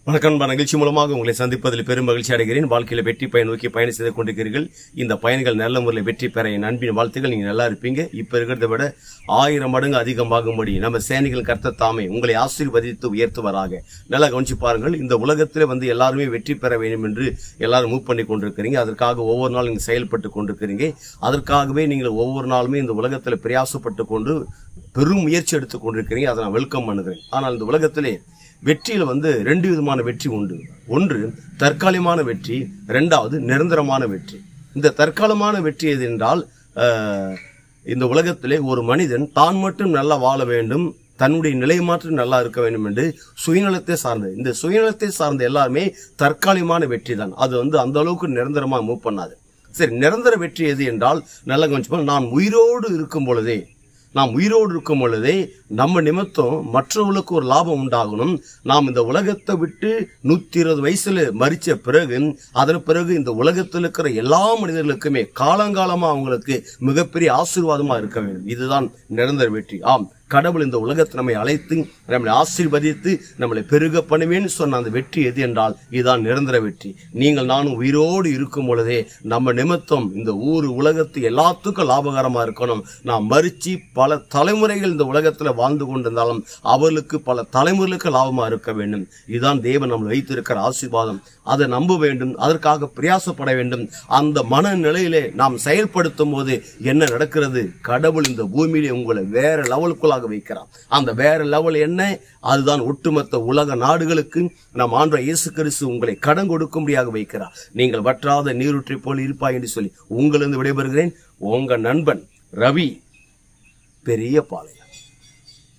வணக்கம் அன்பா. நிகழ்ச்சி மூலமாக உங்களை சந்திப்பதில் பெரும் மகிழ்ச்சி அடைகிறேன் வாழ்க்கையில வெற்றி பயன் நோக்கி பயணம் செய்து கொண்டிருக்கிறீர்கள் இந்த பயணிகள் நல்ல முறையில் வெற்றி பெற என் அன்பின் வாழ்த்துக்கள் நீங்க நல்லா இருப்பீங்க இப்ப இருக்கிறத விட ஆயிரம் மடங்கு அதிகமாகும்படி நம்ம சேனைகள் கர்த்த தாமே உங்களை ஆசீர்வதித்து உயர்த்துவராக நல்லா கவனிச்சு பாருங்கள் இந்த உலகத்துல வந்து எல்லாருமே வெற்றி பெற வேண்டும் என்று எல்லாரும் மூவ் பண்ணி கொண்டிருக்கிறீங்க அதற்காக ஒவ்வொரு நாளும் நீங்க செயல்பட்டு கொண்டிருக்கிறீங்க அதற்காகவே நீங்கள் ஒவ்வொரு நாளுமே இந்த உலகத்துல பிரயாசப்பட்டு கொண்டு பெரும் முயற்சி எடுத்துக் கொண்டிருக்கிறீங்க அதை நான் வெல்கம் பண்ணுகிறேன் ஆனால் இந்த உலகத்திலே வெற்றியில வந்து ரெண்டு விதமான வெற்றி உண்டு ஒன்று தற்காலிகமான வெற்றி இரண்டாவது நிரந்தரமான வெற்றி இந்த தற்காலமான வெற்றி எது என்றால் ஆஹ், இந்த உலகத்திலே ஒரு மனிதன் தான் மட்டும் நல்லா வாழ வேண்டும் தன்னுடைய நிலை மாற்றம் நல்லா இருக்க வேண்டும் என்று சுயநலத்தை சார்ந்தது இந்த சுயநலத்தை சார்ந்த எல்லாருமே தற்காலிகமான வெற்றி தான் அது வந்து அந்த அளவுக்கு நிரந்தரமா மூவ் பண்ணாது சரி நிரந்தர வெற்றி எது என்றால் நல்ல கவனிச்சு நான் உயிரோடு இருக்கும் பொழுதே நாம் உயிரோடு இருக்கும் பொழுதே நம்ம நிமித்தம் மற்றவர்களுக்கு ஒரு லாபம் உண்டாகணும் நாம் இந்த உலகத்தை விட்டு நூத்தி இருபது வயசுல மறிச்ச பிறகு அதன் பிறகு இந்த உலகத்தில் இருக்கிற எல்லா மனிதர்களுக்குமே காலங்காலமா அவங்களுக்கு மிகப்பெரிய ஆசீர்வாதமா இருக்க வேண்டும் இதுதான் நிரந்தர வெற்றி ஆம் கடவுள் இந்த உலகத்தை நம்மை அழைத்து நம்மளை ஆசீர்வதித்து நம்மளை பெருக பண்ணுவேன்னு சொன்ன அந்த வெற்றி எது என்றால் இதுதான் நிரந்தர வெற்றி நீங்கள் நானும் உயிரோடு இருக்கும் பொழுதே நம்ம நிமித்தம் இந்த ஊர் உலகத்து எல்லாத்துக்கும் லாபகரமா இருக்கணும் நாம் மறிச்சு பல தலைமுறைகள் இந்த உலகத்துல வாழ்ந்து கொண்டிருந்தாலும் அவர்களுக்கு பல தலைமுறைகளுக்கு லாபமா இருக்க வேண்டும் இதுதான் தேவன் நம்மளை வைத்திருக்கிற ஆசீர்வாதம் அதை நம்ப வேண்டும் அதற்காக பிரயாசப்பட வேண்டும் அந்த மனநிலையிலே நாம் செயல்படுத்தும் போது என்ன நடக்கிறது கடவுள் இந்த பூமியிலே உங்களை வேற லெவலுக்குள்ளாக வைக்கிறார் அந்த வேற லெவல் என்ன அதுதான் ஒட்டுமொத்த உலக நாடுகளுக்கு நம் ஆண்ட இயேசு கிறிஸ்து உங்களை கடன் கொடுக்கும்படியாக வைக்கிறார் நீங்கள் வற்றாத நீரூற்றை போல் இருப்பாய் என்று சொல்லி உங்களிருந்து விடைபெறுகிறேன் உங்க நண்பன் ரவி பெரிய பாளையம்